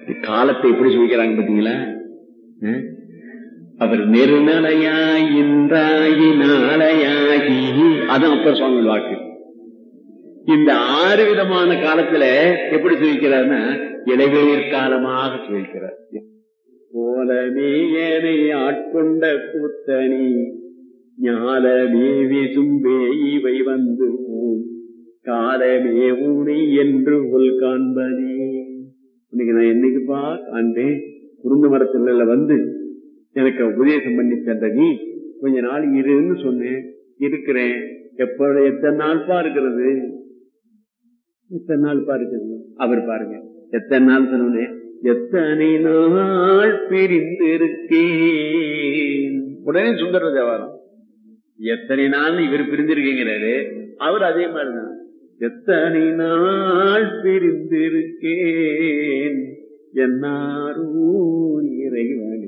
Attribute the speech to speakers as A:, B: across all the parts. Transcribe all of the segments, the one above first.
A: காலத்தை எப்படி சொல்லிக்கிறாங்க பாத்தீங்களா அஹ்? அவர் நெருநலையாய் இன்றாயி நாளையாகி அதுவும் அப்பர் சுவாமி வாக்கு இந்த ஆறு விதமான காலத்துல எப்படி சுவிக்கிறார்னா இளைவேர் காலமாக சுவிக்கிறார் போலமே ஏனை ஆட்கொண்ட கூத்தனி ஞாலமே விசும்பே இவை வந்து ஊம். காலமே ஊனை என்று உள் காண்பனே இன்னைக்கு நான் என்னைக்குப்பா காண்பேன் குருந்த மரத்துல வந்து எனக்கு உபதேசம் பண்ணி தந்த நீ கொஞ்ச நாள் இருன்னு சொன்னேன் இருக்கிறேன் எப்ப எத்தனை நாள் பா இருக்கிறது எத்தனை நாள் பா இருக்கிறது அவர் பாருங்க எத்தனை நாள் சொன்னேன் எத்தனை நாள் பிரிந்திருக்கேன் உடனே சுந்தர தேவாரம் எத்தனை நாள் இவர் பிரிந்திருக்கீங்கிறாரு அவர் அதே மாதிரிதான் எத்தனை நாள் பிரிந்திருக்கேன் என்னாரூர் இறைவனே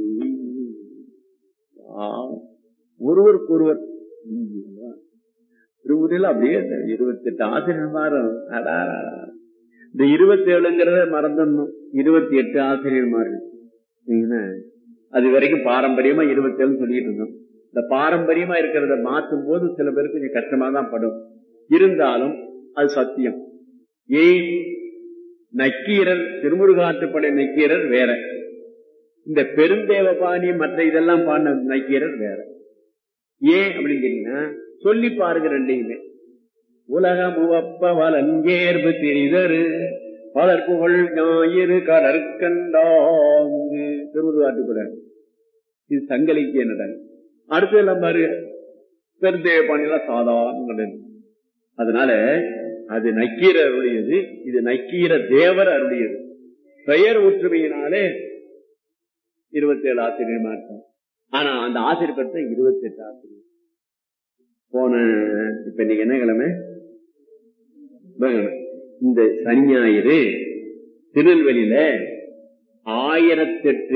A: பாவம். ஒருவருக்கொருவர் திருமுறையில் அப்படியே இருபத்தி எட்டு ஆசிரியர் மாறும் இந்த இருபத்தி ஏழுங்கிறத மறந்துடணும் இருபத்தி எட்டு ஆசிரியர் அது வரைக்கும் பாரம்பரியமா இருபத்தி ஏழு சொல்லிட்டு இருந்தோம் இந்த பாரம்பரியமா இருக்கிறத மாற்றும் போது சில பேருக்கு கொஞ்சம் கஷ்டமா தான் படும் இருந்தாலும் அது சத்தியம் ஏன் நக்கீரர் திருமுருகாற்றுப்படை நக்கீரர் வேற இந்த பெருந்தேவபாணி மற்ற இதெல்லாம் பாடின நக்கீரர் வேற ஏன் அப்படின்னு கேட்டீங்கன்னா சொல்லி பாருங்க ரெண்டையுமே உலகம் உவப்ப வலங்கேர்பு திரிதரு பலர்புகழ் ஞாயிறு கடற்கண்டாங்கு திருமுருகாற்றுப்படை இது சங்கலிக்கு என்னதான் அடுத்து எல்லாம் பாரு பெருந்தேவபாணியெல்லாம் சாதாரண அதனால அது நக்கீர அருடையது இது நக்கீர தேவர் அருடையது பெயர் ஒற்றுமையினாலே இருபத்தி ஏழு ஆசிரியர் மாற்றம் ஆனா அந்த ஆசிரியர் பற்றி இருபத்தி எட்டு ஆசிரியர் போன இப்ப இன்னைக்கு என்ன கிழமை புதன்கிழமை. இந்த சனி ஞாயிறு திருநெல்வேலியில ஆயிரத்தெட்டு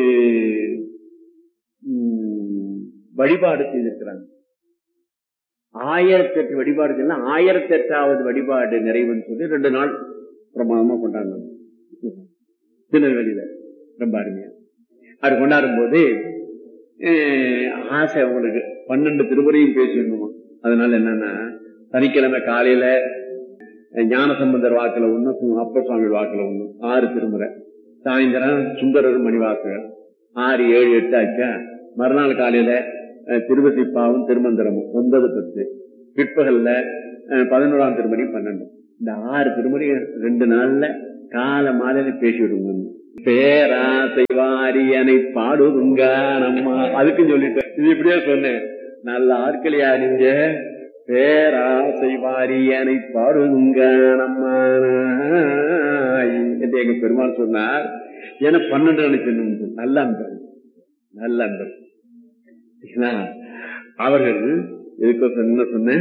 A: ம், வழிபாடு செய்திருக்கிறாங்க ஆயிரத்தி எட்டு வழிபாடு செய்யலாம் ஆயிரத்தி எட்டாவது வழிபாடு நிறைவுன்னு சொல்லி ரெண்டு நாள் பிரமாதமா கொண்டாடினாங்க திருநெல்வேலியில ரொம்ப அருமையா அது கொண்டாடும் போது அஹ், ஆசை அவங்களுக்கு பன்னெண்டு திருமுறையும் பேசிடணுமா அதனால என்னன்னா சனிக்கிழமை காலையில அஹ், ஞானசம்பந்தர் வாக்குல ஒண்ணு சு- அப்பர் சுவாமி வாக்குல ஒண்ணு ஆறு திருமுறை சாயந்தரம் சுந்தரர் மணி வாக்குகள் ஆறு ஏழு எட்டு ஆச்சா மறுநாள் காலையில அஹ், திருவசிப்பாவும் திருமந்திரமும் ஒன்பது பத்து பிற்பகல்ல அஹ், பதினோராம் திருமணி பன்னெண்டு இந்த ஆறு திருமணி ரெண்டு நாள்ல கால மாலையில பேசி விடுங்க பேராசை வாரியனை பாடுதுங்க நம்ம அதுக்கும் சொல்லிட்டேன் இது இப்படியே சொன்னேன் நல்ல ஆட்களையா நீங்க பேராசை வாரியனை பாடுதுங்க நம்ம என்று எங்க பெருமாள் சொன்னார் ஏன்னா பன்னெண்டு நினைச்சு நல்ல அன்பர் நல்ல அன்பர் ஏன்னா, அவர்கள் எதுக்கு என்ன சொன்னேன்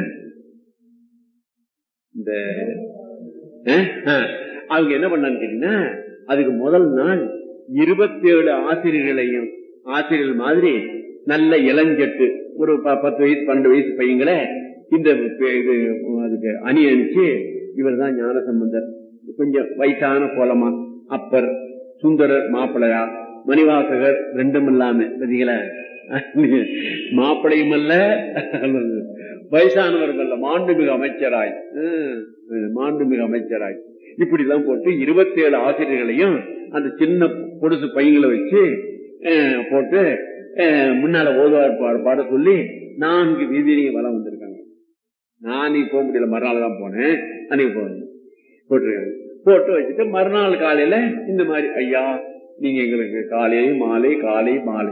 A: இந்த அஹ், அஹ், அவங்க என்ன பண்ணான்னு கேட்டீங்கன்னா அதுக்கு முதல் நாள் இருபத்தி ஏழு ஆசிரியர்களையும் ஆசிரியர்கள் மாதிரி நல்ல இளஞ்சட்டு ஒரு ப- பத்து வயசு பன்னெண்டு வயசு பையங்களை இந்த பே- இது அதுக்கு அணி அணிச்சு இவர் தான் ஞான சம்பந்தர் கொஞ்சம் வயசான கோலமா அப்பர் சுந்தரர் மாப்பிள்ளையா மணிவாசகர் ரெண்டும் இல்லாம பாத்தீங்களா மாப்பிளையும் அல்ல வயசானவர்கள் அல்ல மாண்புமிகு அமைச்சராய் ஹம், மாண்புமிகு அமைச்சராய் இப்படி எல்லாம் போட்டு இருபத்தி ஏழு ஆசிரியர்களையும் அந்த சின்ன பொடுசு பையங்களை வச்சு அஹ், போட்டு அஹ், முன்னால ஓதுவார் பாட பாட சொல்லி நான்கு வீதியிலையும் வளம் வந்திருக்காங்க நான் நீ போக முடியல மறுநாள் தான் போனேன் அன்னைக்கு போனேன் போட்டிருக்காங்க போட்டு வச்சுட்டு மறுநாள் காலையில இந்த மாதிரி ஐயா நீங்க எங்களுக்கு காலை மாலை காலை மாலை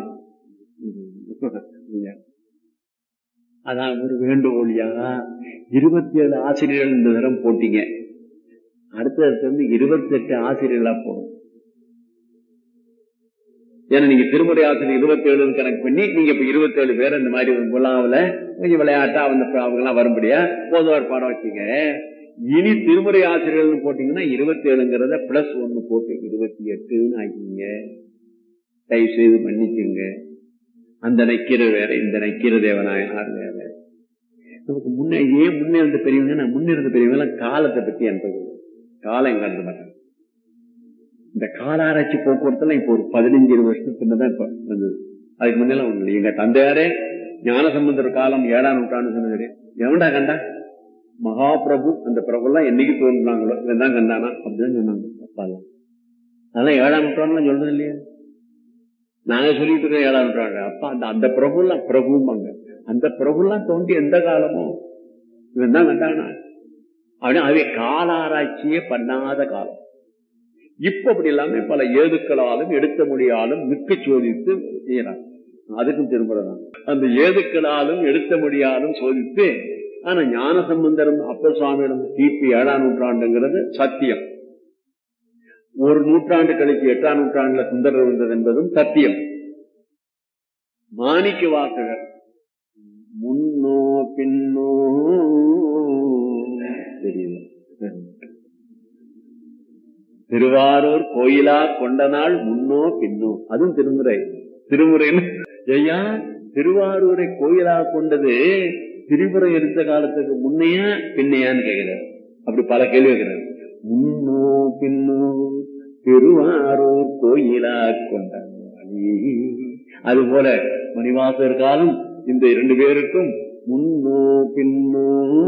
A: ஐயா. அதான் ஒரு வேண்டுகோளியா இருபத்தி ஏழு ஆசிரியர்கள் இந்த தரம் போட்டீங்க அடுத்தது வந்து இருபத்தி எட்டு ஆசிரியர்களா போகும் ஏன்னா நீங்க திருமுறை ஆசிரியர் இருபத்தி ஏழு கணக்கு பண்ணி நீங்க இப்ப இருபத்தி ஏழு பேர் இந்த மாதிரி ஒரு விழாவுல கொஞ்சம் விளையாட்டா அவங்க அவங்க எல்லாம் வரும்படியா போதுவார் பாடம் வச்சீங்க இனி திருமுறை ஆசிரியர்கள் போட்டீங்கன்னா இருபத்தி ஏழுங்கிறத பிளஸ் ஒன்னு போட்டு இருபத்தி எட்டுன்னு ஆக்கிங்க தயவு செய்து மன்னிச்சுங்க அந்த நக்கீர வேற இந்த நக்கீர தேவநாயனார் வேற நமக்கு முன்னே ஏன் முன்னே இருந்த பெரியவங்க நான் முன்னே இருந்த பெரியவங்க எல்லாம் காலத்தை பத்தி அனுப்புறது காலம் எங்க இருந்த மாட்டாங்க இந்த காலாராய்ச்சி போக்குவரத்துல இப்போ ஒரு பதினஞ்சு இருபது வருஷத்துக்கு தான் இப்ப வந்தது அதுக்கு முன்னெல்லாம் ஒண்ணு இல்லை எங்க தந்தையாரே ஞானசம்பந்தர் காலம் ஏழாம் நூற்றாண்டு சொன்னது எவன்டா கண்டா மகாபிரபு அந்த பிரபு எல்லாம் என்னைக்கு தோன்றாங்களோ இவன் தான் கண்டானா அப்படின்னு சொன்னாங்க அப்பா எல்லாம் அதெல்லாம் ஏழாம் நூற்றாண்டுலாம் சொல்றது இல்லையா நாங்க சொல்லிட்டு இருக்கோம் ஏழாம் நூற்றாண்டு அப்பா அந்த அந்த பிரபு எல்லாம் பிரபும்பாங்க அந்த பிரபு எல்லாம் தோன்றி எந்த காலமோ இவன் தான் கண்டானா அப்படின்னு அவை காலாராய்ச்சியே பண்ணாத காலம் இப்ப அப்படி இல்லாம பல ஏதுக்களாலும் எடுத்த மொழியாலும் மிக்க சோதித்து செய்யறாங்க அதுக்கும் திரும்புறதான் அந்த ஏதுக்களாலும் எடுத்த மொழியாலும் சோதித்து ஆனா ஞான சம்பந்தரும் அப்பர் சுவாமியிடம் கிபி ஏழாம் நூற்றாண்டுங்கிறது சத்தியம் ஒரு நூற்றாண்டு கழிச்சு எட்டாம் நூற்றாண்டுல சுந்தரர் வந்தது என்பதும் சத்தியம் மாணிக்க வாசகர் முன்னோ பின்னோ தெரியல திருவாரூர் கோயிலா கொண்ட நாள் முன்னோ பின்னோ அதுவும் திருமுறை திருமுறைன்னு ஐயா திருவாரூரை கோயிலா கொண்டது திரிபுரை எடுத்த காலத்துக்கு முன்னையா பின்னையான்னு கேட்கிறார் அப்படி பல கேள்வி கேட்கிறார் முன்னோ பின்னோ திருவாரூர் கோயிலா கொண்ட அது போல மணிவாசர் காலம் இந்த இரண்டு பேருக்கும் முன்னோ பின்னோ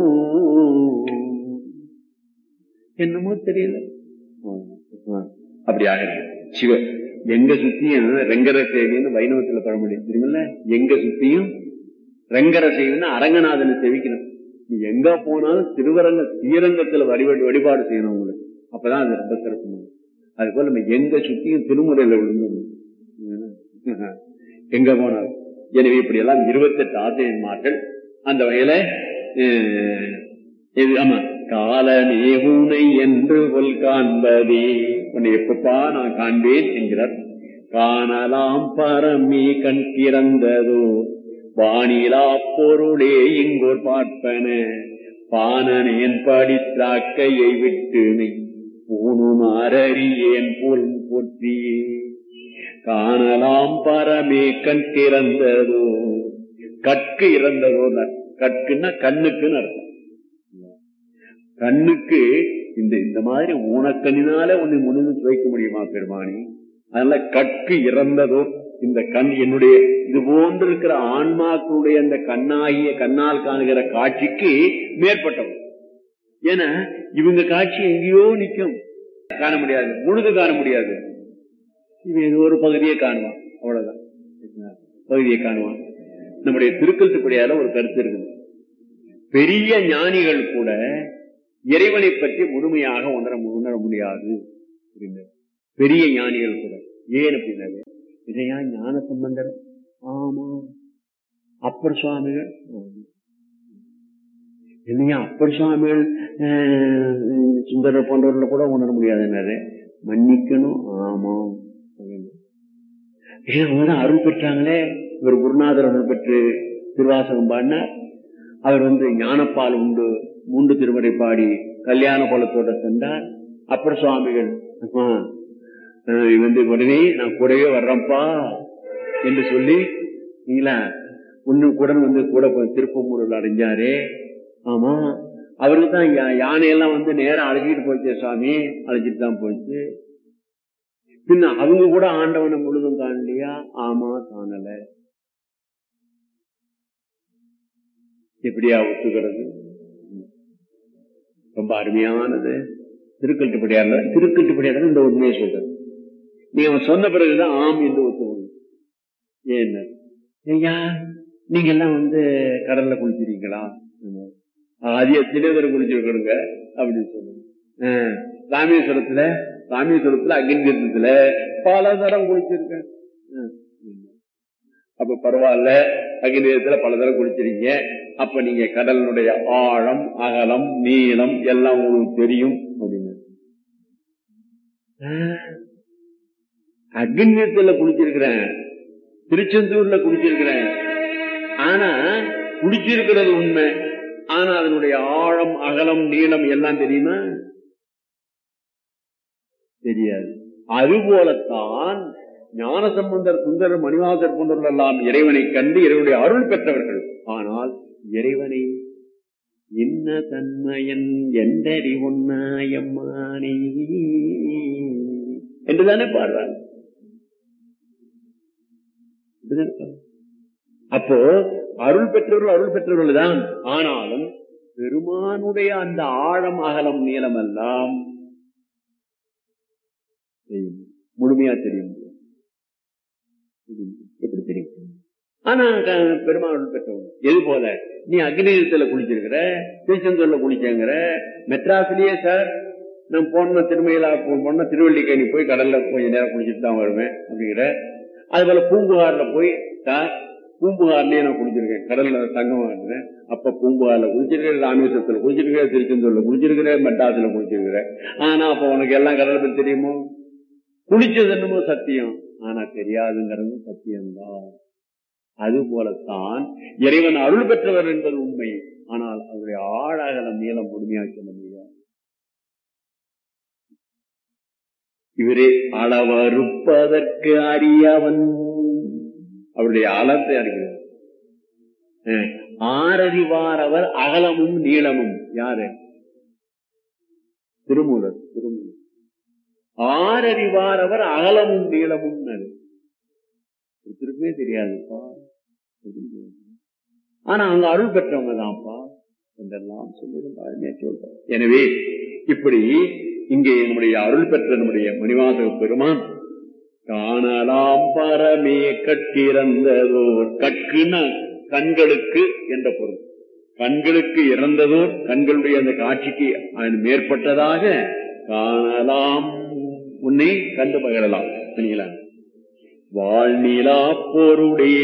A: என்னமோ தெரியல அப்படி ஆகிறது சிவ எங்க சுத்தியும் ரெங்கர சேவின்னு வைணவத்துல பழமொழி தெரியுமில்ல எங்க சுத்தியும் ரெங்கர சேவின்னு அரங்கநாதனை செவிக்கணும் நீ எங்க போனாலும் திருவரங்க ஸ்ரீரங்கத்துல வழிபாடு வழிபாடு செய்யணும் உங்களுக்கு அப்பதான் அது ரொம்ப சிறப்பு அது போல நம்ம எங்க சுத்தியும் திருமுறையில விழுந்து எங்க போனாலும் எனவே இப்படி எல்லாம் இருபத்தெட்டு ஆசிரியர்மார்கள் அந்த வகையில இது ஆமா காலனே உனை என்று கொல் காண்பதே உன்னை எப்பப்பா நான் காண்பேன் என்கிறார் காணலாம் பரமி கண் திறந்ததோ வானிலா பொருளே இங்கோர் பார்ப்பன பானனேன் படித்தாக்கையை விட்டு நீ பூணுமாறியேன் போல் போற்றியே காணலாம் பரமே கண் திறந்ததோ கற்கு இறந்ததோ கற்குன்னா கண்ணுக்குன்னு அர்த்தம் கண்ணுக்கு இந்த இந்த மாதிரி ஊனக்கண்ணினால உன்னை முனிவு வைக்க முடியுமா பெருமானி அதனால கற்கு இறந்ததோ இந்த கண் என்னுடைய இது போன்று இருக்கிற ஆன்மாக்களுடைய அந்த கண்ணாகிய கண்ணால் காணுகிற காட்சிக்கு மேற்பட்டவன் ஏன்னா இவங்க காட்சி எங்கேயோ நிக்கும் காண முடியாது முழுது காண முடியாது இவன் ஏதோ ஒரு பகுதியை காணுவான் அவ்வளவுதான் பகுதியை காணுவான் நம்முடைய திருக்கல்துப்படியால ஒரு கருத்து இருக்குது பெரிய ஞானிகள் கூட இறைவனை பற்றி முழுமையாக உணர உணர முடியாது பெரிய ஞானிகள் கூட ஏன் அப்படின்னாரு இதையா ஞான சம்பந்தர் ஆமா அப்பர் சுவாமிகள் இல்லையா அப்பர் சுவாமிகள் சுந்தரர் போன்றவர்கள் கூட உணர முடியாதுன்னாரு மன்னிக்கணும் ஆமா ஏன் அவங்கதான் அருள் பெற்றாங்களே இவர் குருநாதர் அருள் பெற்று திருவாசகம் பாடினார் அவர் வந்து ஞானப்பால் உண்டு மூன்று திருமுறை பாடி கல்யாண குளத்தோட சென்றார் அப்புறம் சுவாமிகள் வந்து உடனே நான் கூடவே வர்றேன்ப்பா என்று சொல்லி நீங்களா ஒன்னு கூட வந்து கூட திருப்பமூரில் அடைஞ்சாரு ஆமா அவருக்கு தான் யானையெல்லாம் வந்து நேரம் அழைச்சிட்டு போச்சு சுவாமி அழைச்சிட்டு தான் போச்சு பின்ன அவங்க கூட ஆண்டவனை முழுதும் காணலையா ஆமா காணல எப்படியா ஒத்துக்கிறது ரொம்ப அருமையானது திருக்கட்டுப்படியார் திருக்கட்டுப்படியார் இந்த உண்மையை சொல்றது நீ அவன் சொன்ன பிறகுதான் ஆம் என்று ஒத்துக்கணும் ஏன் ஐயா நீங்க எல்லாம் வந்து கடல்ல குளிச்சிருக்கீங்களா அதிக தினேதர் குளிச்சிருக்கணுங்க அப்படின்னு சொல்லுங்க ராமேஸ்வரத்துல ராமேஸ்வரத்துல அக்னிதீர்த்தத்துல பல தரம் குளிச்சிருக்கேன் அப்ப பரவாயில்ல அக்னிதீர்த்தத்துல பல தரம் குளிச்சிருக்கீங்க அப்ப நீங்க கடலினுடைய ஆழம் அகலம் நீளம் எல்லாம் உங்களுக்கு தெரியும் அப்படின்னு அக்னியத்துல குளிச்சிருக்கிறேன் திருச்செந்தூர்ல குளிச்சிருக்கிறேன் ஆனா குளிச்சிருக்கிறது உண்மை ஆனா அதனுடைய ஆழம் அகலம் நீளம் எல்லாம் தெரியுமா தெரியாது அதுபோலத்தான் ஞானசம்பந்தர் சுந்தரர் மணிவாசர் போன்றவர்கள் எல்லாம் இறைவனை கண்டு இறைவனுடைய அருள் பெற்றவர்கள் ஆனால் இறைவனை என்ன தன்மையன் எந்தறி உன்னாயம்மானே என்றுதானே பாடுறாங்க இப்படிதானே பாடுறாங்க. அப்போ அருள் பெற்றவர்கள் அருள் பெற்றவர்கள் தான் ஆனாலும் பெருமானுடைய அந்த ஆழம் அகலம் நீளம் எல்லாம் தெரியும். முழுமையா தெரியும் எப்படி தெரியும் ஆனா க- பெருமாள் அருள் பெற்றவங்க எது போல நீ அக்னிதத்துல குளிச்சிருக்கிற திருச்செந்தூர்ல குளிச்சங்கிற மெட்ராஸ்லயே சார் நான் போன திருமையில போன திருவள்ளிக்கேணி போய் கடல்ல கொஞ்ச நேரம் குளிச்சுட்டு தான் வருவேன் அப்படிங்கிற அது போல பூம்புகார்ல போய் சார் பூம்புகார்லயே நான் குளிச்சிருக்கேன் கடல்ல தங்கம் வாங்கினேன் அப்ப பூம்புகார்ல குளிச்சிருக்கிறேன் ராமேஸ்வரத்துல குளிச்சிருக்கிறேன் திருச்செந்தூர்ல குளிச்சிருக்கிறேன் மெட்ராஸ்ல குளிச்சிருக்கிறேன் ஆனா அப்ப உனக்கு எல்லாம் கடலை பத்தி தெரியுமோ குளிச்சது என்னமோ சத்தியம் ஆனா தெரியாதுங்கிறது சத்தியம்தான் அது போலத்தான் இறைவன் அருள் பெற்றவர் என்பது உண்மை ஆனால் அவருடைய ஆழாகலம் நீளம் முழுமையாக சொல்ல முடியாது இவரே அளவறுப்பதற்கு அறியவன் அவருடைய அளத்தை அறிகிறார் அஹ், ஆறறிவார் அவர் அகலமும் நீளமும் யாரு திருமூலர் திருமூலர் ஆறறிவார் அவர் அகலமும் நீளமும் ஒருத்தருக்குமே தெரியாதுப்பா ஆனா அங்க அருள் பெற்றவங்க தான்ப்பா என்றெல்லாம் சொல்லியிருந்தாருன்னே சொல்றார் எனவே இப்படி இங்கே நம்முடைய அருள் பெற்ற நம்முடைய மணிவாசக பெருமான் காணலாம் பரமே கட்டிறந்ததோர் கற்குன கண்களுக்கு என்ற பொருள் கண்களுக்கு இறந்ததோர் கண்களுடைய அந்த காட்சிக்கு அது மேற்பட்டதாக காணலாம் உன்னை கண்டு பகரலாம் சரிங்களா வாழ்நிலா பொருளே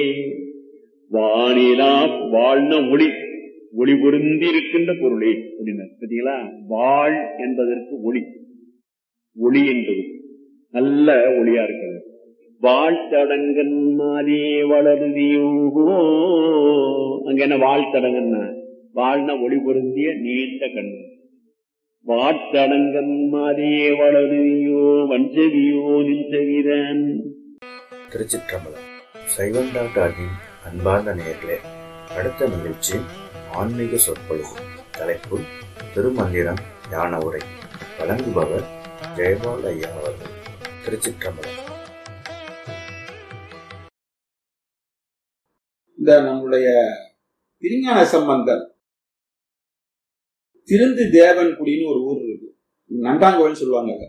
A: வானிலா வாழ்ன ஒளி ஒளி பொருந்தி இருக்கின்ற பொருளே அப்படின்னார் பார்த்தீங்களா வாழ் என்பதற்கு ஒளி ஒளி என்பது நல்ல ஒளியா இருக்கிறது வாழ்த்தடங்கன் மாதே வளருதியோகோ அங்க என்ன வாழ்த்தடங்கன்னா வாழ்ன ஒளி பொருந்திய நீண்ட கண்ணு வாட்டடங்கன் மாதே வளருதியோ வஞ்சவியோ நின்றவிரன்
B: திருச்சிற்றம்பலம் சைவம் டாட் ஆர்கின் அன்பார்ந்த நேயர்களே அடுத்த நிகழ்ச்சி ஆன்மீக சொற்பொழிவு தலைப்பு திருமந்திரம் ஞான உரை வழங்குபவர் ஜெயபால் ஐயா அவர்கள் திருச்சிற்றம்பலம்
C: இந்த நம்முடைய திருஞான சம்பந்தர் திருந்து தேவன்குடின்னு ஒரு ஊர் இருக்கு நண்டாங்கோல்னு சொல்லுவாங்க அத.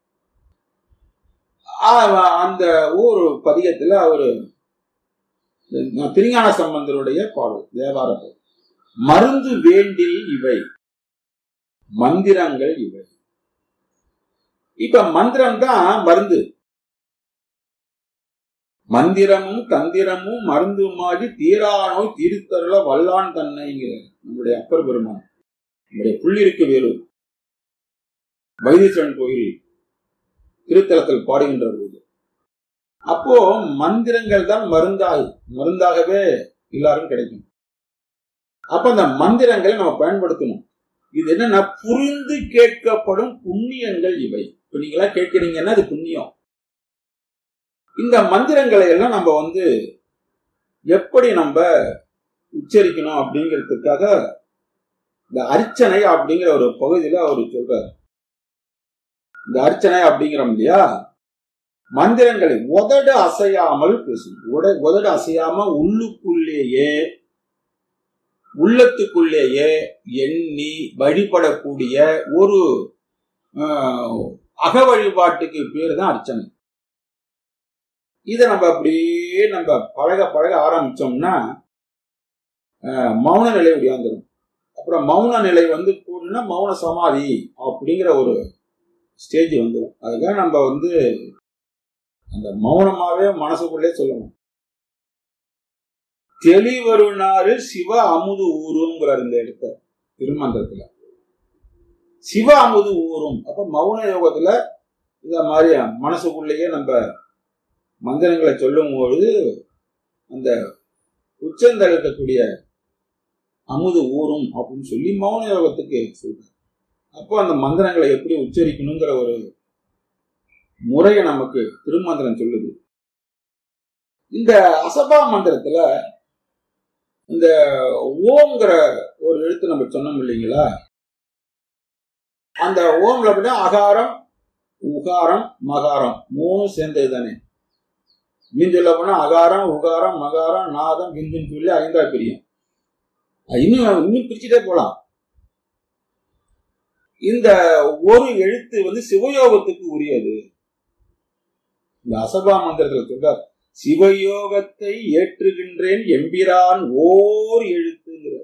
C: ஆ, அந்த ஊர் பதிகத்துல அவரு திருஞான சம்பந்தருடைய பாடல் தேவார பாடல் மருந்து வேண்டில் இவை மந்திரங்கள் இவை இப்ப மந்திரம் தான் மருந்து மந்திரமும் தந்திரமும் மருந்துமாகி தீரா நோய் தீர்த்தருள வல்லான் தன்னைங்கிற நம்முடைய அப்பர் பெருமான் நம்முடைய புள்ளிருக்கு வேலூர் வைத்தீஸ்வரன் கோயில் திருத்தலத்தில் பாடுகின்ற போது அப்போ மந்திரங்கள் தான் மருந்தாக மருந்தாகவே எல்லாரும் கிடைக்கும் அப்ப அந்த மந்திரங்களை நம்ம பயன்படுத்தணும் இது என்னன்னா புரிந்து கேட்கப்படும் புண்ணியங்கள் இவை இப்ப நீங்களா கேட்கிறீங்கன்னா அது புண்ணியம் இந்த மந்திரங்களை எல்லாம் நம்ம வந்து எப்படி நம்ம உச்சரிக்கணும் அப்படிங்கிறதுக்காக இந்த அர்ச்சனை அப்படிங்கிற ஒரு பகுதியில அவர் சொல்றாரு இந்த அர்ச்சனை அப்படிங்கிறோம் இல்லையா மந்திரங்களை உதடு அசையாமல் பேசணும் உட- உதடு அசையாம உள்ளுக்குள்ளேயே உள்ளத்துக்குள்ளேயே எண்ணி வழிபடக்கூடிய ஒரு ஆஹ், அக வழிபாட்டுக்கு பேர் தான் அர்ச்சனை இதை நம்ம அப்படியே நம்ம பழக பழக ஆரம்பிச்சோம்னா ஆஹ், மௌன நிலை உடையாந்துரும் அப்புறம் மௌன நிலை வந்து கூடுனா மௌன சமாதி அப்படிங்கிற ஒரு ஸ்டேஜ் வந்துடும் அதுக்காக நம்ம வந்து அந்த மௌனமாவே மனசுக்குள்ளே சொல்லணும் தெளிவருணாறு சிவ அமுது ஊருங்கிறார் இந்த இடத்த திருமந்திரத்துல சிவ அமுது ஊரும் அப்ப மௌன யோகத்துல இந்த மாதிரி மனசுக்குள்ளேயே நம்ம மந்திரங்களை சொல்லும் பொழுது அந்த உச்சந்தல் இருக்கக்கூடிய அமுது ஊரும் அப்படின்னு சொல்லி மௌன யோகத்துக்கு சொல்றாரு அப்போ அந்த மந்திரங்களை எப்படி உச்சரிக்கணுங்கிற ஒரு முறையை நமக்கு திருமந்திரம் சொல்லுது இந்த அசபா மந்திரத்துல இந்த ஓம்ங்கிற ஒரு எழுத்து நம்ம சொன்னோம் இல்லைங்களா அந்த ஓம்ல அப்படின்னா அகாரம் உகாரம் மகாரம் மூணு சேர்ந்தது தானே மீன் சொல்ல போனா அகாரம் உகாரம் மகாரம் நாதம் விந்துன்னு சொல்லி ஐந்தா பிரியும் அது இன்னும் இன்னும் பிரிச்சுட்டே போலாம் இந்த ஒரு எழுத்து வந்து சிவயோகத்துக்கு உரியது இந்த அசபா மந்திரத்துல சொல்றார் சிவயோகத்தை ஏற்றுகின்றேன் எம்பிரான் ஓர் எழுத்துங்கிற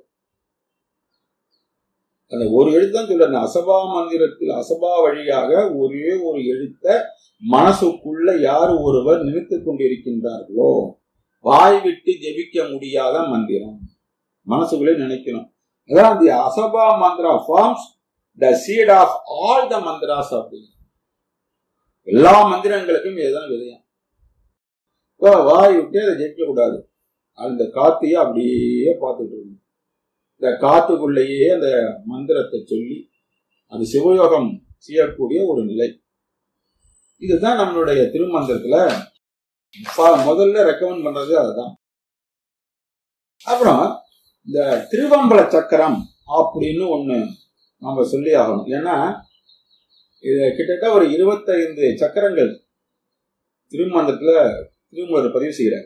C: அந்த ஒரு எழுத்து தான் சொல்ற அந்த அசபா மந்திரத்தில் அசபா வழியாக ஒரே ஒரு எழுத்த மனசுக்குள்ள யார் ஒருவர் நினைத்துக் கொண்டிருக்கின்றார்களோ வாய் விட்டு ஜெபிக்க முடியாத மந்திரம் மனசுக்குள்ளே நினைக்கணும் அதான் அந்த Ajapa mantra forms the seat of all the mantras அப்படி எல்லா மந்திரங்களுக்கும் இதுதான் விதயம் இப்போ வாய் விட்டு அதை ஜெயிக்க கூடாது அந்த காத்தையே அப்படியே பார்த்துட்டு இருக்கணும் இந்த காத்துக்குள்ளேயே அந்த மந்திரத்தை சொல்லி அது சிவயோகம் செய்யக்கூடிய ஒரு நிலை இதுதான் நம்மளுடைய திருமந்திரத்துல ப- முதல்ல ரெக்கமெண்ட் பண்றது அதுதான் அப்புறம் இந்த திருவம்பல சக்கரம் அப்படின்னு ஒண்ணு நம்ம சொல்லி ஆகணும் ஏன்னா இது கிட்டத்தட்ட ஒரு இருபத்தைந்து சக்கரங்கள் திருமந்திரத்துல திருமூலர் பதிவு செய்கிறார்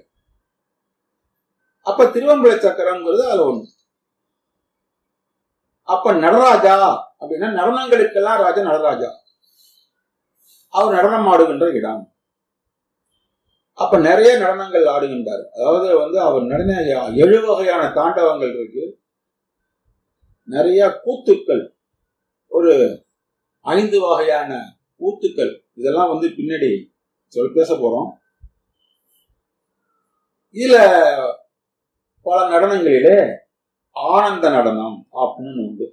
C: அப்ப திருவம்பல சக்கரம்ங்கிறது அதுல ஒண்ணு அப்ப நடராஜா அப்படின்னா நடனங்களுக்கெல்லாம் ராஜா நடராஜா அவர் நடனம் ஆடுகின்ற இடம் அப்ப நிறைய நடனங்கள் ஆடுகின்றார் அதாவது வந்து அவர் நடன ஏழு வகையான தாண்டவங்கள் இருக்கு நிறைய கூத்துக்கள் ஒரு ஐந்து வகையான கூத்துக்கள் இதெல்லாம் வந்து பின்னாடி சொல் பேச போறோம் இதுல பல நடனங்களிலே ஆனந்த நடனம் அப்படின்னு உண்டு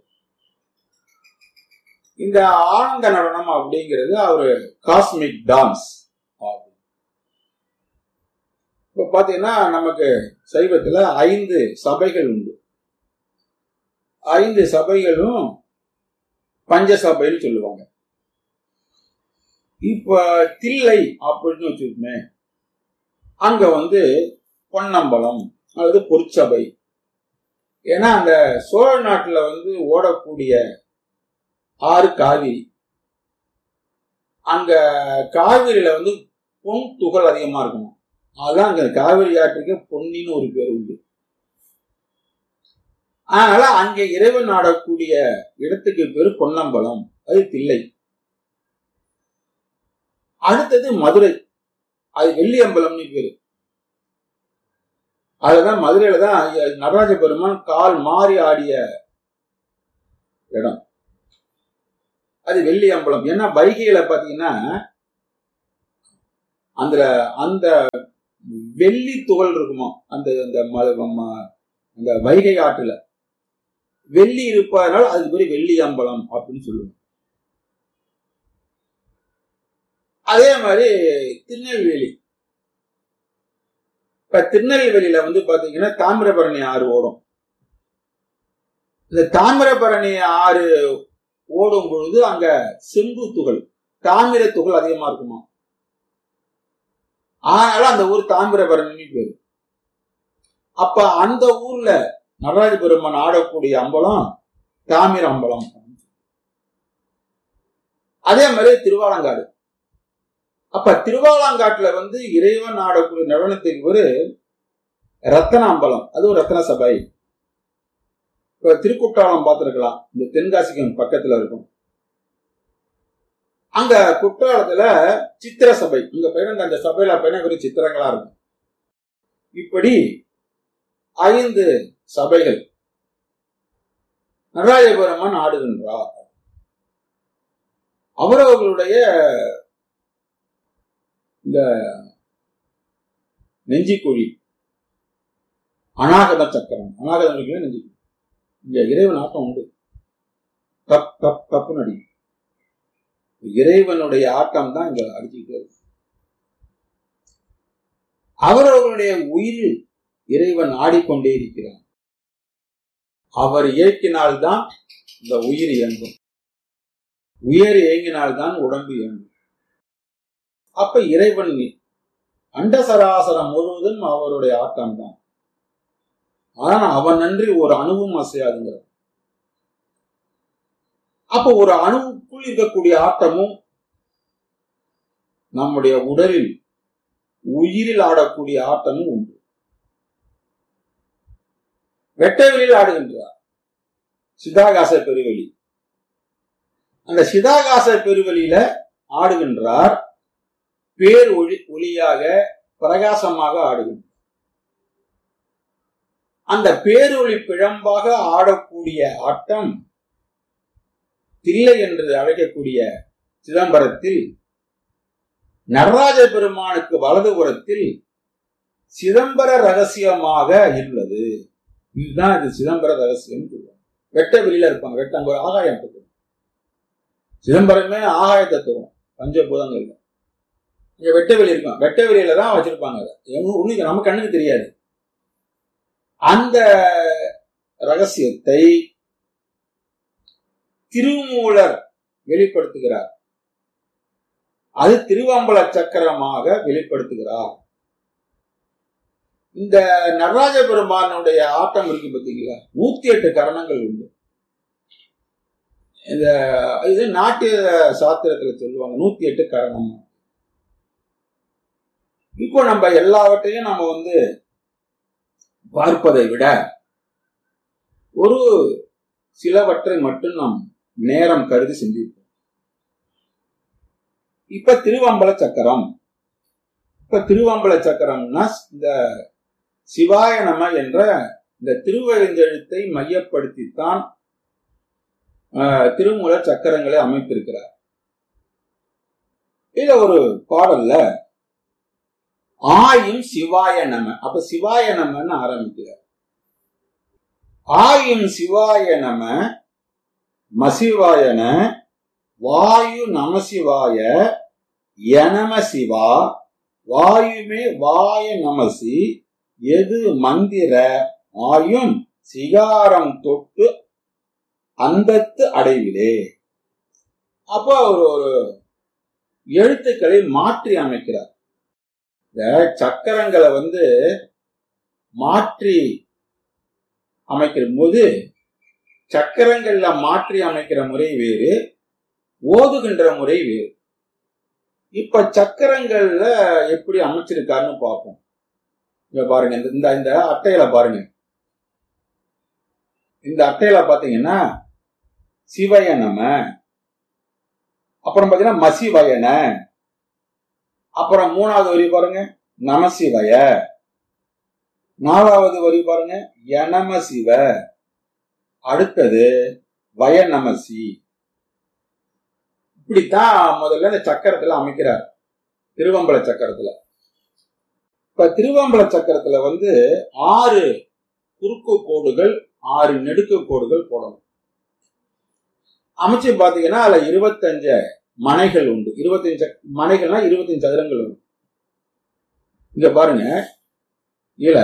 C: இந்த ஆனந்த நடனம் அப்படிங்கிறது ஒரு காஸ்மிக் டான்ஸ் இப்ப பாத்தீங்கன்னா நமக்கு சைவத்துல ஐந்து சபைகள் உண்டு ஐந்து சபைகளும் பஞ்ச சபைன்னு சொல்லுவாங்க இப்ப தில்லை அப்படின்னு வச்சுக்கோமே அங்க வந்து பொன்னம்பலம் அல்லது பொற்சபை ஏன்னா அந்த சோழ நாட்டுல வந்து ஓடக்கூடிய ஆறு காவிரி அங்க காவிரியில வந்து பொன் துகள் அதிகமா இருக்கணும் அதான் அங்க காவிரி ஆற்றுக்கு பொன்னின்னு ஒரு பேர் உண்டு அதனால அங்கே இறைவன் ஆடக்கூடிய இடத்துக்கு பேரு பொன்னம்பலம் அது தில்லை அடுத்தது மதுரை அது வெள்ளியம்பலம்னு பேரு அதுதான் மதுரையில தான் நடராஜ பெருமான் கால் மாறி ஆடிய இடம் அது வெள்ளி அம்பலம் ஏன்னா வைகையில பாத்தீங்கன்னா அந்த அந்த வெள்ளி துகள் இருக்குமா அந்த அந்த ம- ம- அந்த வைகை ஆற்றுல வெள்ளி இருப்பதனால அதுக்கு பேரு வெள்ளி அம்பலம் அப்படின்னு சொல்லுவோம் அதே மாதிரி திருநெல்வேலி இப்ப திருநெல்வேலியில வந்து பாத்தீங்கன்னா தாமிரபரணி ஆறு ஓடும் இந்த தாமிரபரணி ஆறு ஓடும் பொழுது அங்க செம்பு துகள் தாமிர துகள் அதிகமா இருக்குமா அதனால அந்த ஊர் தாமிரபரணி பேரு அப்ப அந்த ஊர்ல நடராஜ பெருமான் ஆடக்கூடிய அம்பலம் தாமிர அம்பலம் அதே மாதிரி திருவாலங்காடு அப்ப திருவாலங்காட்டுல வந்து இறைவன் ஆடக்கூடிய நடனத்துக்கு ஒரு ரத்தன அம்பலம் அதுவும் ரத்தன சபை இப்ப திருக்குற்றாலம் பார்த்திருக்கலாம் இந்த தென்காசிக்கு பக்கத்துல இருக்கும் அங்க குற்றாலத்துல சித்திர சபை இங்க பயிரந்த அந்த சபையில பயின ஒரு சித்திரங்களா இருக்கும் இப்படி ஐந்து சபைகள் நடராஜபுரமன் ஆடுகின்றார் அவரவர்களுடைய இந்த நெஞ்சிக்குழி அநாகத சக்கரம் அநாகதம் இருக்குல்ல நெஞ்சிக்குழி இங்க இறைவன் ஆட்டம் உண்டு கப் கப் கப்புன்னு அடி இறைவனுடைய ஆட்டம் தான் இங்க அடிச்சுக்கிட்டே இருக்கு அவரவர்களுடைய உயிர் இறைவன் ஆடிக்கொண்டே இருக்கிறார் அவர் இயக்கினால்தான் இந்த உயிர் இயங்கும் உயிர் இயங்கினால்தான் உடம்பு இயங்கும் அப்ப இறைவன் அண்டசராசரம் முழுவதும் அவருடைய ஆட்டம் தான் ஆனா அவன் நன்றி ஒரு அணுவும் அசையாதுங்கிற அப்ப ஒரு அணுவுக்குள் இருக்கக்கூடிய ஆட்டமும் நம்முடைய உடலில் உயிரில் ஆடக்கூடிய ஆட்டமும் உண்டு வெட்டவெளியில் ஆடுகின்றார் சிதாகாச பெருவெளி அந்த சிதாகாச பெருவெளியில ஆடுகின்றார் பேர் ஒளி ஒளியாக பிரகாசமாக ஆடுகின்றார் அந்த பேரொளி பிழம்பாக ஆடக்கூடிய ஆட்டம் தில்லை என்று அழைக்கக்கூடிய சிதம்பரத்தில் நடராஜ பெருமானுக்கு வலதுபுறத்தில் சிதம்பர ரகசியமாக உள்ளது இதுதான் இது சிதம்பர ரகசியம் சொல்லுவாங்க வெட்ட வெளியில இருப்பாங்க வெட்ட அங்க ஒரு ஆகாயம் தத்துவம் சிதம்பரமே ஆகாய தத்துவம் பஞ்சபூதங்கள்ல இங்க வெட்ட வெளி இருக்கும் வெட்ட வெளியில தான் வச்சிருப்பாங்க அதை ஒண்ணு நம்ம கண்ணுக்கு தெரியாது அந்த ரகசியத்தை திருமூலர் வெளிப்படுத்துகிறார் அது திருவம்பல சக்கரமாக வெளிப்படுத்துகிறார் இந்த நடராஜ பெருமானுடைய ஆட்டம் இருக்கு பார்த்தீங்களா நூத்தி எட்டு கரணங்கள் உண்டு இந்த இது நாட்டிய சாத்திரத்துல சொல்லுவாங்க நூத்தி எட்டு கரணம் இப்போ நம்ம எல்லாவற்றையும் நம்ம வந்து பார்ப்பதை விட ஒரு சிலவற்றை மட்டும் நாம் நேரம் கருதி சிந்திப்போம் இப்ப திருவம்பல சக்கரம் இப்ப திருவம்பல சக்கரம்னா இந்த சிவாய நம என்ற இந்த திருவெழுந்தெழுத்தை மையப்படுத்தித்தான் திருமூல சக்கரங்களை அமைத்திருக்கிறார் இதுல ஒரு பாடல்ல ஆயும் சிவாய நம அப்ப சிவாய நமன்னு ஆரம்பிக்கிறார் ஆயும் சிவாய நம மசிவாயன வாயு நமசிவாய யனம சிவா வாயுமே வாய நமசி எது மந்திர ஆயும் சிகாரம் தொட்டு அந்தத்து அடைவிலே அப்போ ஒரு ஒரு எழுத்துக்களை மாற்றி அமைக்கிறார் இந்த சக்கரங்களை வந்து மாற்றி அமைக்கிற போது சக்கரங்கள்ல மாற்றி அமைக்கிற முறை வேறு ஓதுகின்ற முறை வேறு இப்ப சக்கரங்கள்ல எப்படி அமைச்சிருக்காருன்னு பார்ப்போம் இங்க பாருங்க இந்த இந்த அட்டையில பாருங்க இந்த அட்டையில பாத்தீங்கன்னா சிவய நம அப்புறம் பாத்தீங்கன்னா மசிவயன அப்புறம் மூணாவது வரி பாருங்க நமசிவய நாலாவது வரி பாருங்க யனம சிவ அடுத்தது வயநமசி இப்படித்தான் முதல்ல இந்த சக்கரத்துல அமைக்கிறார் திருவம்பல சக்கரத்துல இப்ப திருவம்பல சக்கரத்துல வந்து ஆறு குறுக்கு கோடுகள் ஆறு நெடுக்கு கோடுகள் போடணும் அமைச்சு பாத்தீங்கன்னா அதுல இருபத்தஞ்சு மனைகள் உண்டு இருபத்தஞ்சு மனைகள்னா இருபத்தஞ்சு சதுரங்கள் உண்டு இங்க பாருங்க இதுல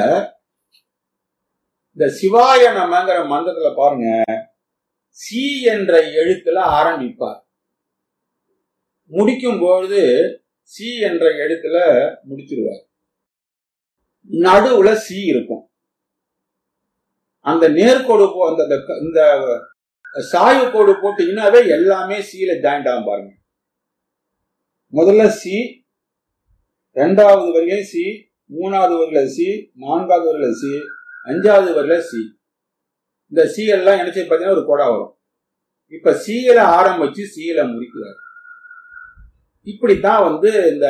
C: இந்த சிவாய நமங்கிற மந்திரத்துல பாருங்க சி என்ற எழுத்துல ஆரம்பிப்பார் முடிக்கும் பொழுது சி என்ற எழுத்துல முடிச்சிருவார் நடுவுல சி இருக்கும் அந்த நேர்கோடு போ அந்த இந்த சாய்வு கோடு போட்டீங்கன்னாவே எல்லாமே சீல ஜாயிண்ட் ஆகும் பாருங்க முதல்ல சி ரெண்டாவது வரையில சி மூணாவது வரையில சி நான்காவது வரையில சி அஞ்சாவது வரையில சி இந்த சி எல்லாம் என்ன செய்ய பார்த்தீங்கன்னா ஒரு கோடா வரும் இப்ப சீல ஆரம்பிச்சு சீல முடிக்கிறார் இப்படித்தான் வந்து இந்த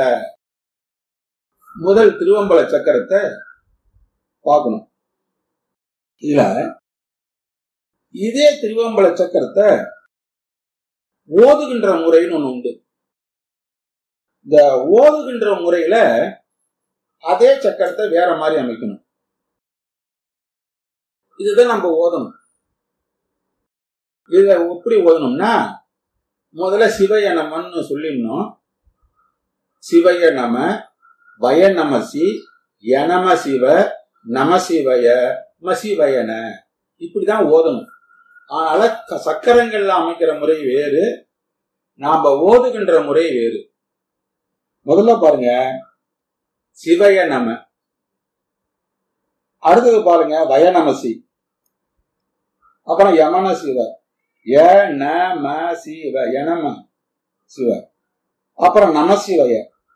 C: முதல் திருவம்பல சக்கரத்தை பார்க்கணும் இதுல இதே திருவம்பல சக்கரத்தை ஓதுகின்ற முறைன்னு ஒண்ணு உண்டு இந்த ஓதுகின்ற முறையில அதே சக்கரத்தை வேற மாதிரி அமைக்கணும் இதுதான் நம்ம ஓதணும் இத எப்படி ஓதணும்னா முதல்ல சிவய நமன்னு சொல்லிடணும் சிவய நம வய நமசி யனம சிவ நமசிவய மசிவயன இப்படிதான் ஓதணும் அதனால சக்கரங்கள்ல அமைக்கிற முறை வேறு நாம ஓதுகின்ற முறை வேறு முதல்ல பாருங்க சிவய நம அடுத்தது பாருங்க வயநமசி அப்புறம் யமன சிவ ய ந ம சிவ யனம சிவ அப்புறம் நமசிவய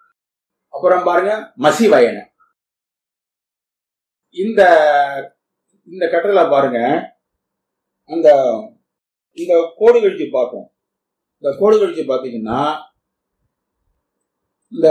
C: அப்புறம் பாருங்க மசிவயன இந்த இந்த கட்டளை பாருங்க அந்த இந்த கோடு கழிச்சு பார்ப்போம் இந்த கோடு கழிச்சு பார்த்தீங்கன்னா இந்த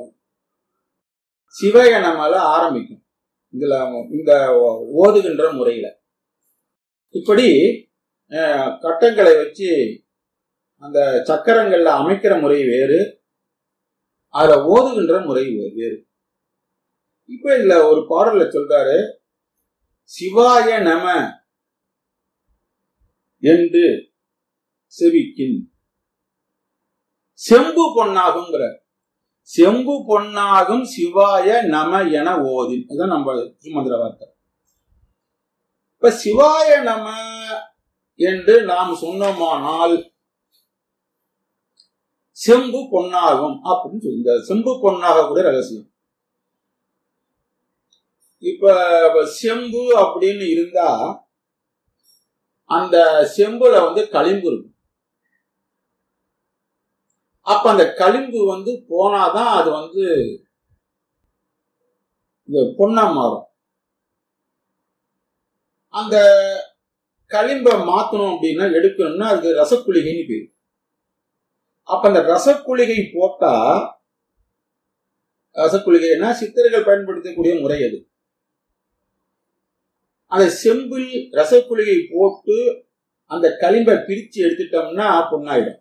C: சிவயனமால ஆரம்பிக்கும் இதுல இந்த ஓதுகின்ற முறையில இப்படி அஹ், கட்டங்களை வச்சு அந்த சக்கரங்கள்ல அமைக்கிற முறை வேறு அதுல ஓதுகின்ற முறை வே- வேறு இப்ப இதுல ஒரு பாடல்ல சொல்றாரு சிவாய நம என்று செவிக்கின் செம்பு பொன்னாகுங்கிற செம்பு பொன்னாகும் சிவாய நம என ஓதி இதான் நம்ம சுமந்திர வார்த்தை இப்ப சிவாய நம என்று நாம் சொன்னோமானால் செம்பு பொன்னாகும் அப்படின்னு சொல்லி இந்த செம்பு பொன்னாக கூட ரகசியம் இப்ப செம்பு அப்படின்னு இருந்தா அந்த செம்புல வந்து களிம்பு இருக்கும் அப்ப அந்த களிம்பு வந்து போனாதான் அது வந்து இந்த பொன்னா மாறும் அந்த களிம்பை மாத்தணும் அப்படின்னா எடுக்கணும்னா அதுக்கு ரசக்குளிகைன்னு பேரு அப்ப அந்த ரசக்குளிகை போட்டா ரசக்குளிகைன்னா சித்தர்கள் பயன்படுத்தக்கூடிய முறை அது அந்த செம்பில் ரசக்குளிகை போட்டு அந்த களிம்பை பிரிச்சு எடுத்துட்டோம்னா பொண்ணாயிடும்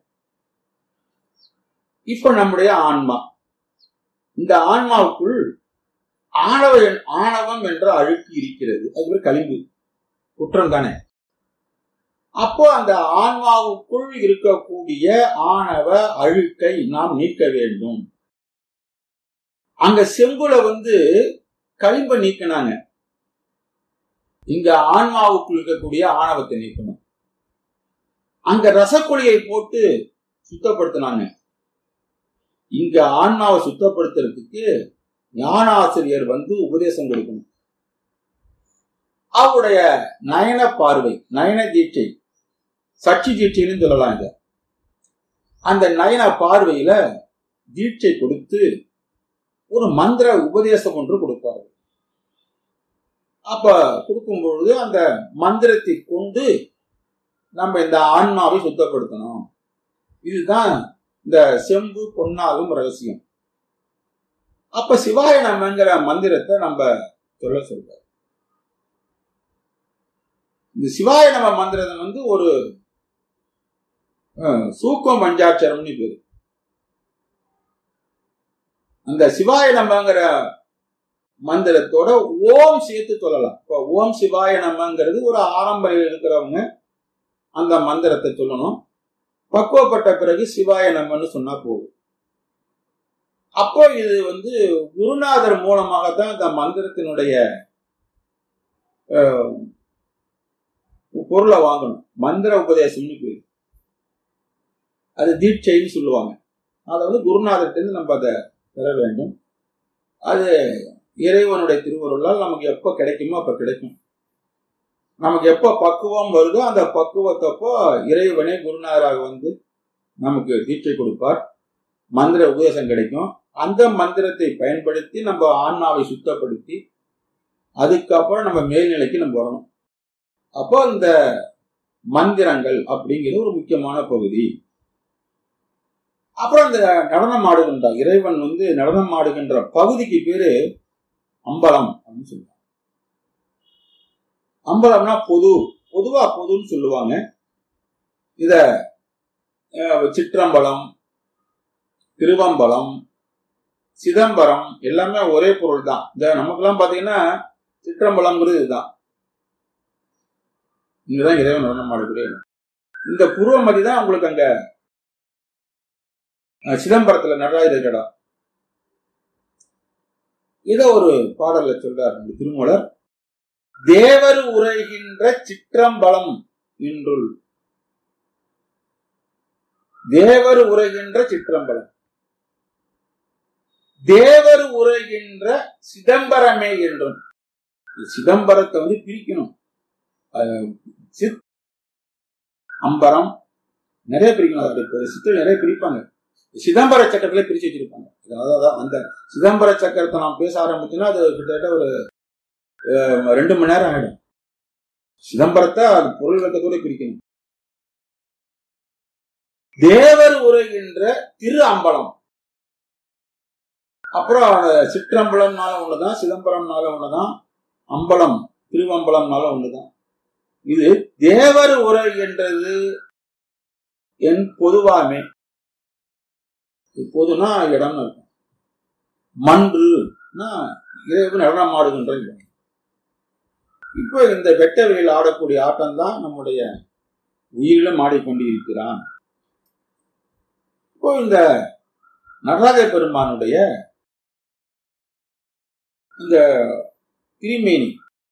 C: இப்ப நம்முடைய ஆன்மா இந்த ஆன்மாவுக்குள் ஆணவ ஆணவம் என்ற அழுக்கு இருக்கிறது அது ஒரு களிம்பு குற்றம் தானே அப்போ அந்த ஆன்மாவுக்குள் இருக்கக்கூடிய ஆணவ அழுக்கை நாம் நீக்க வேண்டும் அங்க செம்புல வந்து களிம்பை நீக்கினாங்க இங்க ஆன்மாவுக்குள் இருக்கக்கூடிய ஆணவத்தை நீக்கணும் அங்க ரசக்குழியை போட்டு சுத்தப்படுத்தினாங்க இங்க ஆன்மாவை சுத்தப்படுத்துறதுக்கு ஞானாசிரியர் வந்து உபதேசம் கொடுக்கணும் அவருடைய நயன பார்வை நயன தீட்சை சச்சி தீட்சைன்னு சொல்லலாம் இத அந்த நயன பார்வையில தீட்சை கொடுத்து ஒரு மந்திர உபதேசம் ஒன்று கொடுப்பாரு அப்ப கொடுக்கும் பொழுது அந்த மந்திரத்தை கொண்டு நம்ம இந்த ஆன்மாவை சுத்தப்படுத்தணும் இதுதான் இந்த செம்பு பொன்னாகும் ரகசியம் அப்ப சிவாய நமங்கிற மந்திரத்தை நம்ம சொல்ல சொல்ற இந்த சிவாய நம மந்திரம் வந்து ஒரு அஹ், சூக்கம் பஞ்சாட்சரம்னு பேரு அந்த சிவாய நமங்கிற மந்திரத்தோட ஓம் சேர்த்து சொல்லலாம் இப்போ ஓம் சிவாய நமங்கிறது ஒரு ஆரம்ப நிலையில் இருக்கிறவங்க அந்த மந்திரத்தை சொல்லணும் பக்குவப்பட்ட பிறகு சிவாய நமன்னு சொன்னா போதும் அப்போ இது வந்து குருநாதர் மூலமாகத்தான் இந்த மந்திரத்தினுடைய அஹ், பொருளை வாங்கணும் மந்திர உபதேசம்னு பேரு அது தீட்சைன்னு சொல்லுவாங்க அதை வந்து குருநாதர்கிட்ட நம்ம அதை பெற வேண்டும் அது இறைவனுடைய திருவருளால் நமக்கு எப்போ கிடைக்குமோ அப்போ கிடைக்கும் நமக்கு எப்போ பக்குவம் வருதோ அந்த பக்குவத்தப்போ இறைவனே குருநாதராக வந்து நமக்கு தீட்சை கொடுப்பார் மந்திர உபதேசம் கிடைக்கும் அந்த மந்திரத்தை பயன்படுத்தி நம்ம ஆன்மாவை சுத்தப்படுத்தி அதுக்கப்புறம் நம்ம மேல்நிலைக்கு நம்ம வரணும் அப்போ இந்த மந்திரங்கள் அப்படிங்கிறது ஒரு முக்கியமான பகுதி அப்புறம் இந்த நடனம் ஆடுகின்ற இறைவன் வந்து நடனம் ஆடுகின்ற பகுதிக்கு பேரு அம்பலம் அப்படின்னு சொல்லுவாங்க அம்பலம்னா பொது பொதுவா பொதுன்னு சொல்லுவாங்க இத அஹ், சிற்றம்பலம் திருவம்பலம் சிதம்பரம் எல்லாமே ஒரே பொருள் தான் இந்த நமக்கெல்லாம் பாத்தீங்கன்னா சிற்றம்பலம்ங்கிறது இதுதான் இங்கதான் இறைவன் நடனம் ஆடக்கூடிய இடம். இந்த புருவமதி தான் உங்களுக்கு அங்க அஹ், சிதம்பரத்துல நடராஜர் இடம் இத ஒரு பாடல்ல சொல்றார் இந்த திருமூலர் தேவர் உரைகின்ற சிற்றம்பலம் இன்றுள் தேவர் உரைகின்ற சிற்றம்பலம் தேவர் உரைகின்ற சிதம்பரமே என்றும் சிதம்பரத்தை வந்து பிரிக்கணும் அஹ், சித் அம்பரம் நிறைய பிரிக்கணும் அது இப்ப சித்தர் நிறைய பிரிப்பாங்க சிதம்பர சக்கரத்துல பிரிச்சு வச்சிருப்பாங்க அதாவது அந்த சிதம்பர சக்கரத்தை நாம் பேச ஆரம்பிச்சோம்னா அது கிட்டத்தட்ட ஒரு அஹ், ரெண்டு மணி நேரம் ஆயிடும் சிதம்பரத்தை அது பொருள் விளக்கத்தோட பிரிக்கணும் தேவர் உரைகின்ற திரு அம்பலம் அப்புறம் அந்த சிற்றம்பலம்னால ஒண்ணுதான் சிதம்பரம்னால ஒண்ணுதான் அம்பலம் திருவம்பலம்னால ஒண்ணுதான் இது தேவர் உரை என்றது என் பொதுவாமே பொதுனா இடம்னு இருக்கும் மன்றுனா இறைவன் நடனம் ஆடுகின்ற இடம் இப்போ இந்த வெட்ட வெளியில் ஆடக்கூடிய ஆட்டம் தான் நம்முடைய உயிரிலும் ஆடிக்கொண்டு இருக்கிறான் இப்போ இந்த நடராஜ பெருமானுடைய இந்த திருமேனி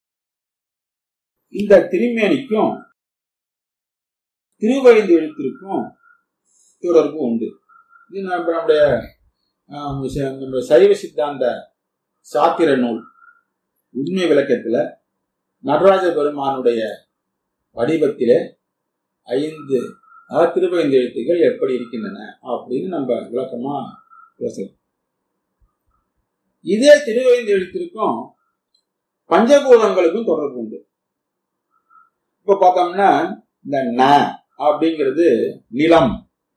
C: இந்த திருமேனிக்கும் திருவழிந்து எழுத்திற்கும் தொடர்பு உண்டு இது நம்ம நம்முடைய ஆஹ், ச- நம்முடைய சைவ சித்தாந்த சாத்திர நூல் உண்மை விளக்கத்துல நடராஜ பெருமானுடைய வடிவத்திலே ஐந்து அதாவது திருவைந்து எழுத்துக்கள் எப்படி இருக்கின்றன அப்படின்னு நம்ம விளக்கமா பேசலாம் இதே திருவைந்து எழுத்திற்கும் பஞ்சபூதங்களுக்கும் தொடர்பு உண்டு இப்ப பார்த்தோம்னா இந்த ந அப்படிங்கிறது நிலம்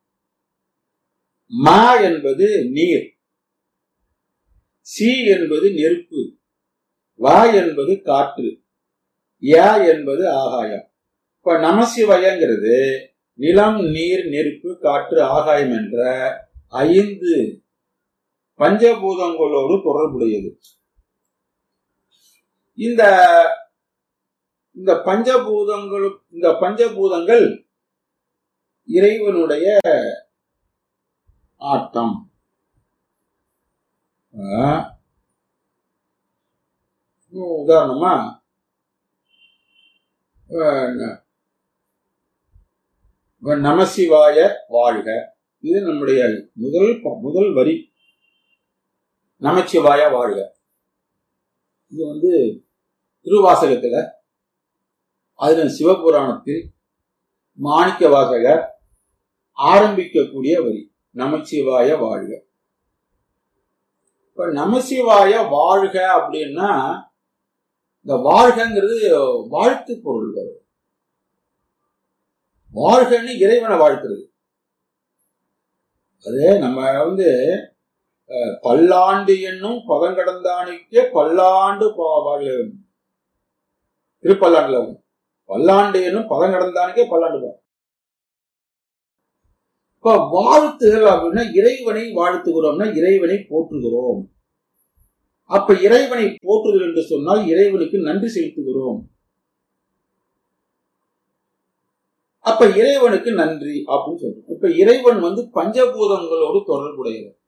C: ம என்பது நீர் சி என்பது நெருப்பு வ என்பது காற்று ய என்பது ஆகாயம் இப்ப நமசிவயங்கிறது நிலம் நீர் நெருப்பு காற்று ஆகாயம் என்ற ஐந்து பஞ்சபூதங்களோடு தொடர்புடையது இந்த இந்த பஞ்சபூதங்கள் இந்த பஞ்சபூதங்கள் இறைவனுடைய ஆட்டம் ஆ. உதாரணமா அஹ், ந- நமசிவாய வாழ்க இது நம்முடைய முதல் ப- முதல் வரி நமச்சிவாய வாழ்க இது வந்து திருவாசகத்துல அதுல சிவபுராணத்தில் மாணிக்க வாசகர் ஆரம்பிக்கக்கூடிய வரி நமச்சிவாய வாழ்க இப்ப நமசிவாய வாழ்க அப்படின்னா இந்த வாழ்கங்கிறது வாழ்த்து பொருள் வரும் வாழ்கன்னு இறைவனை வாழ்த்துறது அது நம்ம வந்து அஹ், பல்லாண்டு என்னும் பதங்கடந்தானுக்கே பல்லாண்டு பா- வாழ்க திருப்பல்லாண்டுல வரும். பல்லாண்டு என்னும் பதங்கடந்தானுக்கே பல்லாண்டு வா- இப்ப வாழ்த்துதல் அப்படின்னா இறைவனை வாழ்த்துகிறோம்னா இறைவனை போற்றுகிறோம் அப்ப இறைவனை போற்றுதல் என்று சொன்னால் இறைவனுக்கு நன்றி செலுத்துகிறோம் அப்ப இறைவனுக்கு நன்றி அப்படின்னு சொல்றோம் இப்ப இறைவன் வந்து பஞ்சபூதங்களோடு தொடர்புடையவர்